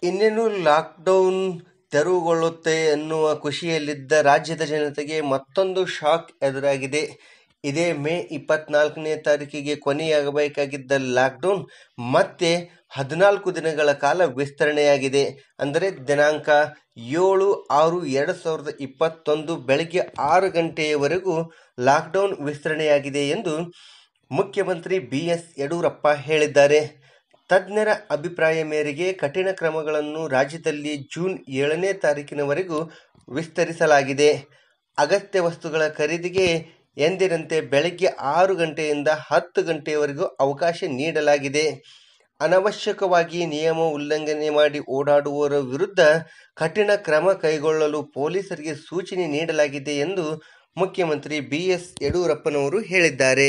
ಇನ್ನೇನು ಲಾಕ್ಡೌನ್ ತೆರವುಗೊಳ್ಳುತ್ತೆ ಎನ್ನುವ ಖುಷಿಯಲ್ಲಿದ್ದ ರಾಜ್ಯದ ಜನತೆಗೆ ಮತ್ತೊಂದು ಶಾಕ್ ಎದುರಾಗಿದೆ ಇದೇ ಮೇ ಇಪ್ಪತ್ನಾಲ್ಕನೇ ತಾರೀಕಿಗೆ ಕೊನೆಯಾಗಬೇಕಾಗಿದ್ದ ಲಾಕ್ಡೌನ್ ಮತ್ತೆ ಹದಿನಾಲ್ಕು ದಿನಗಳ ಕಾಲ ವಿಸ್ತರಣೆಯಾಗಿದೆ ಅಂದರೆ ದಿನಾಂಕ ಏಳು ಆರು ಎರಡು ಸಾವಿರದ ಇಪ್ಪತ್ತೊಂದು ಬೆಳಗ್ಗೆ ಆರು ಗಂಟೆಯವರೆಗೂ ಲಾಕ್ಡೌನ್ ವಿಸ್ತರಣೆಯಾಗಿದೆ ಎಂದು ಮುಖ್ಯಮಂತ್ರಿ ಬಿ ಎಸ್ ಯಡಿಯೂರಪ್ಪ ಹೇಳಿದ್ದಾರೆ ತಜ್ಞರ ಅಭಿಪ್ರಾಯ ಮೇರೆಗೆ ಕಠಿಣ ಕ್ರಮಗಳನ್ನು ರಾಜ್ಯದಲ್ಲಿ ಜೂನ್ ಏಳನೇ ತಾರೀಕಿನವರೆಗೂ ವಿಸ್ತರಿಸಲಾಗಿದೆ ಅಗತ್ಯ ವಸ್ತುಗಳ ಖರೀದಿಗೆ ಎಂದಿನಂತೆ ಬೆಳಗ್ಗೆ ಆರು ಗಂಟೆಯಿಂದ ಹತ್ತು ಗಂಟೆಯವರೆಗೂ ಅವಕಾಶ ನೀಡಲಾಗಿದೆ ಅನವಶ್ಯಕವಾಗಿ ನಿಯಮ ಉಲ್ಲಂಘನೆ ಮಾಡಿ ಓಡಾಡುವವರ ವಿರುದ್ಧ ಕಠಿಣ ಕ್ರಮ ಕೈಗೊಳ್ಳಲು ಪೊಲೀಸರಿಗೆ ಸೂಚನೆ ನೀಡಲಾಗಿದೆ ಎಂದು ಮುಖ್ಯಮಂತ್ರಿ ಬಿ ಎಸ್ ಯಡಿಯೂರಪ್ಪನವರು ಹೇಳಿದ್ದಾರೆ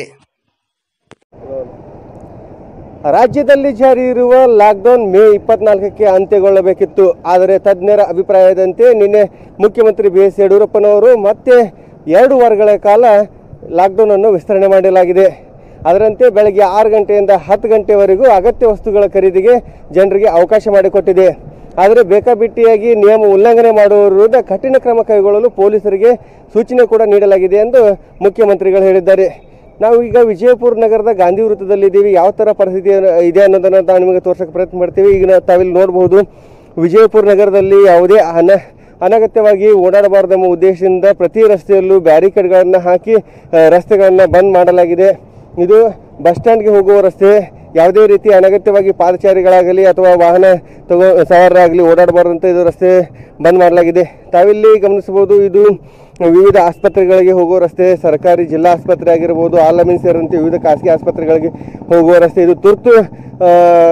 ರಾಜ್ಯದಲ್ಲಿ ಜಾರಿ ಇರುವ ಲಾಕ್ಡೌನ್ ಮೇ ಇಪ್ಪತ್ನಾಲ್ಕಕ್ಕೆ ಅಂತ್ಯಗೊಳ್ಳಬೇಕಿತ್ತು ಆದರೆ ತಜ್ಞರ ಅಭಿಪ್ರಾಯದಂತೆ ನಿನ್ನೆ ಮುಖ್ಯಮಂತ್ರಿ ಬಿ ಎಸ್ ಯಡಿಯೂರಪ್ಪನವರು ಮತ್ತೆ ಎರಡು ವಾರಗಳ ಕಾಲ ಲಾಕ್ಡೌನ್ ಅನ್ನು ವಿಸ್ತರಣೆ ಮಾಡಲಾಗಿದೆ ಅದರಂತೆ ಬೆಳಗ್ಗೆ ಆರು ಗಂಟೆಯಿಂದ ಹತ್ತು ಗಂಟೆವರೆಗೂ ಅಗತ್ಯ ವಸ್ತುಗಳ ಖರೀದಿಗೆ ಜನರಿಗೆ ಅವಕಾಶ ಮಾಡಿಕೊಟ್ಟಿದೆ ಆದರೆ ಬೇಕಾಬಿಟ್ಟಿಯಾಗಿ ನಿಯಮ ಉಲ್ಲಂಘನೆ ಮಾಡುವವರ ವಿರುದ್ಧ ಕಠಿಣ ಕ್ರಮ ಕೈಗೊಳ್ಳಲು ಪೊಲೀಸರಿಗೆ ಸೂಚನೆ ಕೂಡ ನೀಡಲಾಗಿದೆ ಎಂದು ಮುಖ್ಯಮಂತ್ರಿಗಳು ಹೇಳಿದ್ದಾರೆ ನಾವು ಈಗ ವಿಜಯಪುರ ನಗರದ ಗಾಂಧಿ ವೃತ್ತದಲ್ಲಿದ್ದೀವಿ ಯಾವ ಥರ ಪರಿಸ್ಥಿತಿ ಇದೆ ಅನ್ನೋದನ್ನು ನಾವು ನಿಮಗೆ ತೋರ್ಸೋಕೆ ಪ್ರಯತ್ನ ಮಾಡ್ತೀವಿ ಈಗ ನಾವು ತಾವಿಲ್ಲಿ ನೋಡಬಹುದು ವಿಜಯಪುರ ನಗರದಲ್ಲಿ ಯಾವುದೇ ಅನ ಅನಗತ್ಯವಾಗಿ ಓಡಾಡಬಾರದೆಂಬ ಉದ್ದೇಶದಿಂದ ಪ್ರತಿ ರಸ್ತೆಯಲ್ಲೂ ಬ್ಯಾರಿಕೇಡ್ಗಳನ್ನು ಹಾಕಿ ಆ, ರಸ್ತೆಗಳನ್ನು ಬಂದ್ ಮಾಡಲಾಗಿದೆ ಇದು ಬಸ್ ಸ್ಟ್ಯಾಂಡ್ಗೆ ಹೋಗುವ ರಸ್ತೆ ಯಾವುದೇ ರೀತಿ ಅನಗತ್ಯವಾಗಿ ಪಾದಚಾರಿಗಳಾಗಲಿ ಅಥವಾ ವಾಹನ ತಗೋ ಸವಾರರಾಗಲಿ ಓಡಾಡಬಾರ್ದಂತ ಇದು ರಸ್ತೆ ಬಂದ್ ಮಾಡಲಾಗಿದೆ ತಾವಿಲ್ಲಿ ಗಮನಿಸಬಹುದು ಇದು ವಿವಿಧ ಆಸ್ಪತ್ರೆಗಳಿಗೆ ಹೋಗುವ ರಸ್ತೆ ಸರ್ಕಾರಿ ಜಿಲ್ಲಾ ಆಸ್ಪತ್ರೆ ಆಗಿರ್ಬೋದು ಆಲಮೀನ್ ಸೇರಿದಂತೆ ವಿವಿಧ ಖಾಸಗಿ ಆಸ್ಪತ್ರೆಗಳಿಗೆ ಹೋಗುವ ರಸ್ತೆ ಇದು ತುರ್ತು ಆ,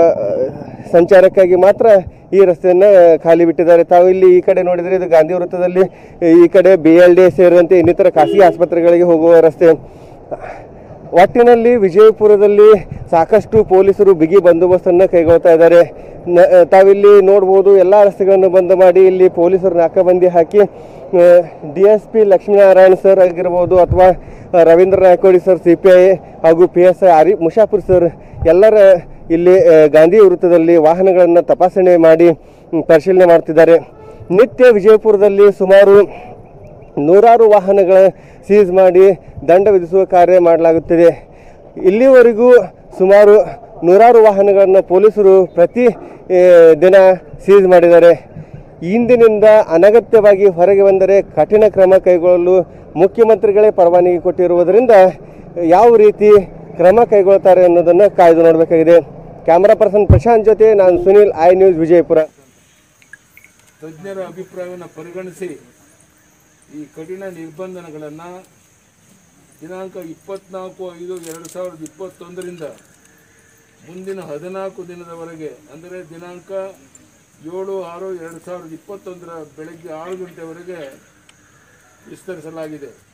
ಸಂಚಾರಕ್ಕಾಗಿ ಮಾತ್ರ ಈ ರಸ್ತೆಯನ್ನು ಖಾಲಿ ಬಿಟ್ಟಿದ್ದಾರೆ ತಾವು ಇಲ್ಲಿ ಈ ಕಡೆ ನೋಡಿದರೆ ಇದು ಗಾಂಧಿ ವೃತ್ತದಲ್ಲಿ ಈ ಕಡೆ ಬಿ ಎಲ್ ಡಿ ಸೇರಿದಂತೆ ಇನ್ನಿತರ ಖಾಸಗಿ ಆಸ್ಪತ್ರೆಗಳಿಗೆ ಹೋಗುವ ರಸ್ತೆ ಒಟ್ಟಿನಲ್ಲಿ ವಿಜಯಪುರದಲ್ಲಿ ಸಾಕಷ್ಟು ಪೊಲೀಸರು ಬಿಗಿ ಬಂದೋಬಸ್ತನ್ನು ಕೈಗೊಳ್ತಾ ಇದ್ದಾರೆ ನ- ತಾವಿಲ್ಲಿ ನೋಡ್ಬೋದು ಎಲ್ಲ ರಸ್ತೆಗಳನ್ನು ಬಂದ್ ಮಾಡಿ ಇಲ್ಲಿ ಪೊಲೀಸರು ನಾಕಾಬಂದಿ ಹಾಕಿ D S P Lakshminarayana sir ಆಗಿರ್ಬೋದು ಅಥವಾ Ravindra Naykodi sir C P I ಹಾಗೂ ಪಿ ಎಸ್ ಐ ಆರಿ ಮುಷಾಪುರ್ ಸರ್ ಎಲ್ಲರ ಇಲ್ಲಿ ಆ, ಗಾಂಧಿ ವೃತ್ತದಲ್ಲಿ ವಾಹನಗಳನ್ನು ತಪಾಸಣೆ ಮಾಡಿ ಮ್, ಪರಿಶೀಲನೆ ಮಾಡ್ತಿದ್ದಾರೆ ನಿತ್ಯ ವಿಜಯಪುರದಲ್ಲಿ ಸುಮಾರು ನೂರಾರು ವಾಹನಗಳ ಸೀಸ್ ಮಾಡಿ ದಂಡ ವಿಧಿಸುವ ಕಾರ್ಯ ಮಾಡಲಾಗುತ್ತಿದೆ ಇಲ್ಲಿವರೆಗೂ ಸುಮಾರು ನೂರಾರು ವಾಹನಗಳನ್ನು ಪೊಲೀಸರು ಪ್ರತಿ ಆ, ದಿನ ಸೀಸ್ ಮಾಡಿದ್ದಾರೆ ಇಂದಿನಿಂದ ಅನಗತ್ಯವಾಗಿ ಹೊರಗೆ ಬಂದರೆ ಕಠಿಣ ಕ್ರಮ ಕೈಗೊಳ್ಳಲು ಮುಖ್ಯಮಂತ್ರಿಗಳೇ ಪರವಾನಗಿ ಕೊಟ್ಟಿರುವುದರಿಂದ ಯಾವ ರೀತಿ ಕ್ರಮ ಕೈಗೊಳ್ತಾರೆ ಅನ್ನೋದನ್ನು ಕಾಯ್ದು ನೋಡಬೇಕಾಗಿದೆ ಕ್ಯಾಮರಾ ಪರ್ಸನ್ ಪ್ರಶಾಂತ್ ಜೊತೆ ನಾನು ಸುನಿಲ್ ಐ ನ್ಯೂಸ್ ವಿಜಯಪುರ ತಜ್ಞರ ಅಭಿಪ್ರಾಯವನ್ನು ಪರಿಗಣಿಸಿ ಈ ಕಠಿಣ ನಿರ್ಬಂಧನಗಳನ್ನು ದಿನಾಂಕ ಇಪ್ಪತ್ನಾಲ್ಕು ಐದು ಎರಡು ಸಾವಿರದ ಇಪ್ಪತ್ತೊಂದರಿಂದ ಮುಂದಿನ ಹದಿನಾಲ್ಕು ದಿನದವರೆಗೆ ಅಂದರೆ ದಿನಾಂಕ ಏಳು ಆರು ಎರಡು ಸಾವಿರದ ಇಪ್ಪತ್ತೊಂದರ ಬೆಳಗ್ಗೆ ಆರು ಗಂಟೆವರೆಗೆ ವಿಸ್ತರಿಸಲಾಗಿದೆ